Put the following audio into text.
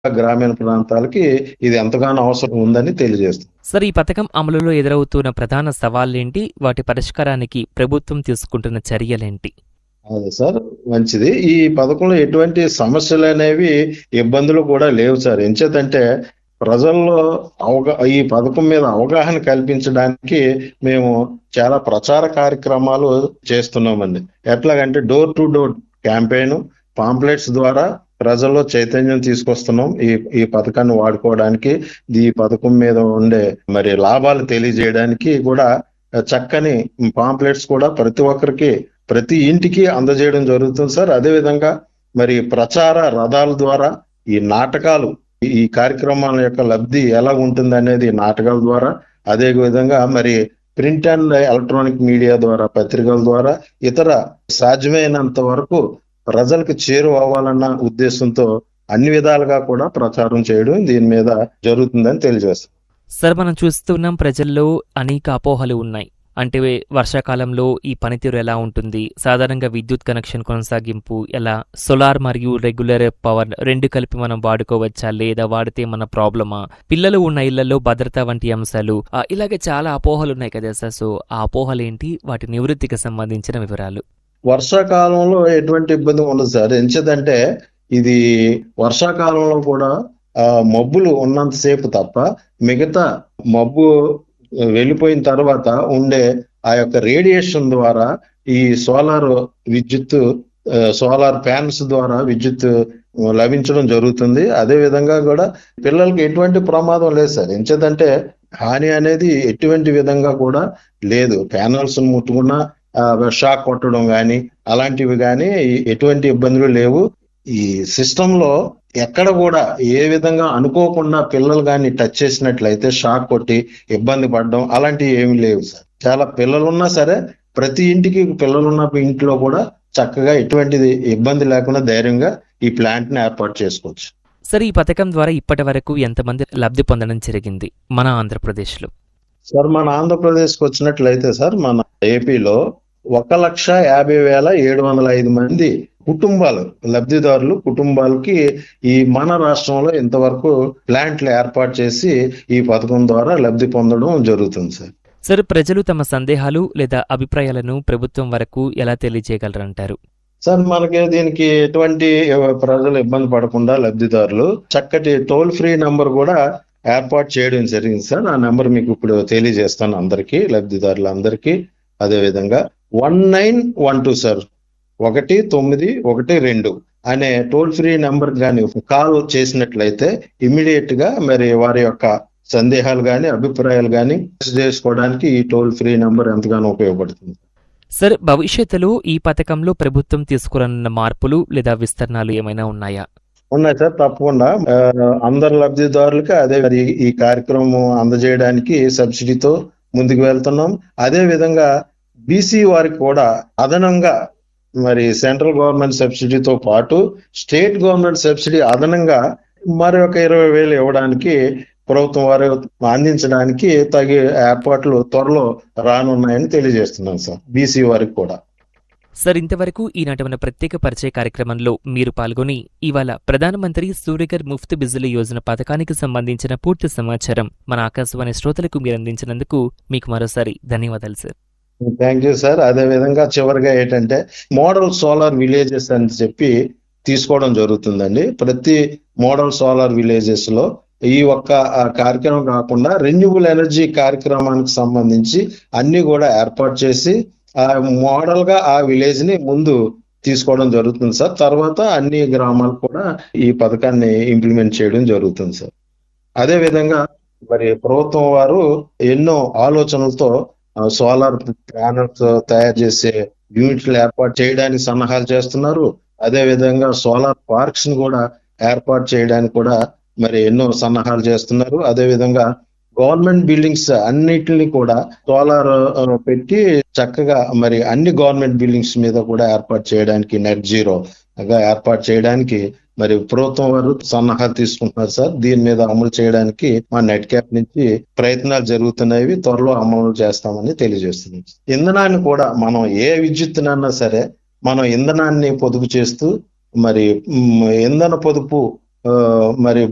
గ్రామీణ ప్రాంతాలకి ఇది ఎంతగానో అవసరం ఉందని తెలియజేస్తుంది సార్ ఈ పథకం అమలులో ఎదురవుతున్న ప్రధాన సవాళ్లేంటి వాటి పరిష్కారానికి ప్రభుత్వం తీసుకుంటున్న చర్యలేంటి అదే సార్ మంచిది ఈ పథకంలో ఎటువంటి సమస్యలు అనేవి ఇబ్బందులు కూడా లేవు సార్ ఎంచేతంటే ప్రజల్లో అవగా ఈ పథకం మీద అవగాహన కల్పించడానికి మేము చాలా ప్రచార కార్యక్రమాలు చేస్తున్నామండి ఎట్లాగంటే door to door campaign pamphlets ద్వారా ప్రజల్లో చైతన్యం తీసుకొస్తున్నాం ఈ ఈ పథకాన్ని వాడుకోవడానికి ఈ పథకం మీద ఉండే మరి లాభాలు తెలియజేయడానికి కూడా చక్కని పాంప్లెట్స్ కూడా ప్రతి ఒక్కరికి ప్రతి ఇంటికి అందజేయడం జరుగుతుంది సార్ అదే విధంగా మరి ప్రచార రథాల ద్వారా ఈ నాటకాలు ఈ కార్యక్రమాల యొక్క లబ్ధి ఎలా ఉంటుంది అనేది నాటకాల ద్వారా అదే విధంగా మరి ప్రింట్ అండ్ ఎలక్ట్రానిక్ మీడియా ద్వారా పత్రికల ద్వారా ఇతర సాధ్యమైనంత వరకు ప్రజలకు చేరువ అవ్వాలన్న ఉద్దేశంతో అన్ని విధాలుగా కూడా ప్రచారం చేయడం దీని మీద జరుగుతుందని తెలియజేస్తాం సార్ మనం చూస్తున్నాం ప్రజల్లో అనేక అపోహలు ఉన్నాయి అంటే వర్షాకాలంలో ఈ పనితీరు ఎలా ఉంటుంది సాధారణంగా విద్యుత్ కనెక్షన్ కొనసాగింపు ఎలా సోలార్ మరియు రెగ్యులర్ పవర్ రెండు కలిపి మనం వాడుకోవచ్చా లేదా వాడితే మన ప్రాబ్లమా పిల్లలు ఉన్న ఇళ్లలో భద్రత వంటి అంశాలు ఆ, ఇలాగే చాలా అపోహలు ఉన్నాయి కదా సార్ సో ఆ అపోహలు ఏంటి వాటి నివృత్తికి సంబంధించిన వివరాలు వర్షాకాలంలో ఎటువంటి ఇబ్బంది ఉండదు సార్ ఎంచేదంటే ఇది వర్షాకాలంలో కూడా ఆ మబ్బులు ఉన్నంతసేపు తప్ప మిగతా మబ్బు వెళ్ళిపోయిన తర్వాత ఉండే ఆ యొక్క రేడియేషన్ ద్వారా ఈ సోలార్ విద్యుత్ సోలార్ ప్యాన్స్ ద్వారా విద్యుత్ లభించడం జరుగుతుంది అదే విధంగా కూడా పిల్లలకి ఎటువంటి ప్రమాదం లేదు సార్ ఎంచేదంటే హాని అనేది ఎటువంటి విధంగా కూడా లేదు ప్యానల్స్ ముట్టుకున్నా ఆ, షాక్ కొట్టడం కానీ అలాంటివి కానీ ఎటువంటి ఇబ్బందులు లేవు ఈ సిస్టమ్ లో ఎక్కడ కూడా ఏ విధంగా అనుకోకుండా పిల్లలు కానీ టచ్ చేసినట్లయితే షాక్ కొట్టి ఇబ్బంది పడడం అలాంటివి ఏమి లేవు సార్ చాలా పిల్లలు ఉన్నా సరే ప్రతి ఇంటికి పిల్లలున్న ఇంట్లో కూడా చక్కగా ఎటువంటిది ఇబ్బంది లేకుండా ధైర్యంగా ఈ ప్లాంట్ ని ఏర్పాటు చేసుకోవచ్చు సార్ ఈ పథకం ద్వారా ఇప్పటి వరకు ఎంతమంది లబ్ధి పొందడం జరిగింది మన ఆంధ్రప్రదేశ్లో సార్ మన ఆంధ్రప్రదేశ్కి వచ్చినట్లయితే సార్ మన ఏపీలో ఒక లక్ష యాభై వేల ఏడు వందల ఐదు మంది కుటుంబాలు లబ్ధిదారులు కుటుంబాలకి ఈ మన రాష్ట్రంలో ఇంతవరకు ప్లాంట్లు ఏర్పాటు చేసి ఈ పథకం ద్వారా లబ్ధి పొందడం జరుగుతుంది సార్ సార్ ప్రజలు తమ సందేహాలు లేదా అభిప్రాయాలను ప్రభుత్వం వరకు ఎలా తెలియజేయగలరంటారు సార్ మనకి దీనికి ఎటువంటి ప్రజలు ఇబ్బంది పడకుండా లబ్ధిదారులు చక్కటి టోల్ ఫ్రీ నంబర్ కూడా ఏర్పాటు చేయడం జరిగింది సార్ ఆ నెంబర్ మీకు ఇప్పుడు తెలియజేస్తాను అందరికీ లబ్ధిదారులందరికీ అదే విధంగా one nine one two sir ఒకటి తొమ్మిది ఒకటి రెండు అనే టోల్ ఫ్రీ నెంబర్ కానీ కాల్ చేసినట్లయితే ఇమ్మీడియట్ గా మరి వారి యొక్క సందేహాలు కానీ అభిప్రాయాలు కానీ చేసుకోవడానికి ఈ టోల్ ఫ్రీ నెంబర్ ఎంతగానో ఉపయోగపడుతుంది సార్ భవిష్యత్తులో ఈ పథకంలో ప్రభుత్వం తీసుకురానున్న మార్పులు లేదా విస్తరణలు ఏమైనా ఉన్నాయా ఉన్నాయి సార్ తప్పకుండా ఆ, అందరు లబ్ధిదారులకి అదే మరి ఈ కార్యక్రమం అందజేయడానికి సబ్సిడీతో ముందుకు వెళ్తున్నాం అదే విధంగా బీసీ వారికి కూడా అదనంగా మరి సెంట్రల్ గవర్నమెంట్ సబ్సిడీతో పాటు స్టేట్ గవర్నమెంట్ సబ్సిడీ అదనంగా మరి ఒక ఇరవై వేలు ఇవ్వడానికి ప్రభుత్వం వారు అందించడానికి తగి ఏర్పాట్లు త్వరలో రానున్నాయని తెలియజేస్తున్నాం సార్ బీసీ వారికి కూడా సార్ ఇంతవరకు ఈనాటి మన ప్రత్యేక పరిచయ కార్యక్రమంలో మీరు పాల్గొని ఇవాళ ప్రధానమంత్రి సూర్యగర్ ముఫ్త్ బిజ్లీ యోజన పథకానికి సంబంధించిన పూర్తి సమాచారం మన ఆకాశవాణి శ్రోతలకు మీరు అందించినందుకు మీకు మరోసారి ధన్యవాదాలు సార్ థ్యాంక్ యూ సార్ అదే విధంగా చివరిగా ఏంటంటే మోడల్ సోలార్ విలేజెస్ అని చెప్పి తీసుకోవడం జరుగుతుందండి ప్రతి మోడల్ సోలార్ విలేజెస్ లో ఈ ఒక్క ఆ, కార్యక్రమం కాకుండా రెన్యూబుల్ ఎనర్జీ కార్యక్రమానికి సంబంధించి అన్ని కూడా ఏర్పాటు చేసి ఆ మోడల్ గా ఆ విలేజ్ ని ముందు తీసుకోవడం జరుగుతుంది సార్ తర్వాత అన్ని గ్రామాలు కూడా ఈ పథకాన్ని ఇంప్లిమెంట్ చేయడం జరుగుతుంది సార్ అదే విధంగా మరి ప్రభుత్వం వారు ఎన్నో ఆలోచనలతో సోలార్ ప్యానల్స్ తయారు చేసే యూనిట్లు ఏర్పాటు చేయడానికి సన్నాహాలు చేస్తున్నారు అదే విధంగా సోలార్ పార్క్స్ ని కూడా ఏర్పాటు చేయడానికి కూడా మరి ఎన్నో సన్నాహాలు చేస్తున్నారు అదే విధంగా గవర్నమెంట్ బిల్డింగ్స్ అన్నిటిని కూడా సోలార్ పెట్టి చక్కగా మరి అన్ని గవర్నమెంట్ బిల్డింగ్స్ మీద కూడా ఏర్పాటు చేయడానికి నెట్ జీరో గా ఏర్పాటు చేయడానికి మరి ప్రభుత్వం వారు సన్నాహాలు తీసుకుంటున్నారు సార్ దీని మీద అమలు చేయడానికి మా నెట్ క్యాప్ నుంచి ప్రయత్నాలు జరుగుతున్నాయి త్వరలో అమలు చేస్తామని తెలియజేస్తున్నాం ఇంధనాన్ని కూడా మనం ఏ విద్యుత్తునన్నా సరే మనం ఇంధనాన్ని పొదుపు చేస్తూ మరి మ్, ఇంధన పొదుపు ఆ, మరి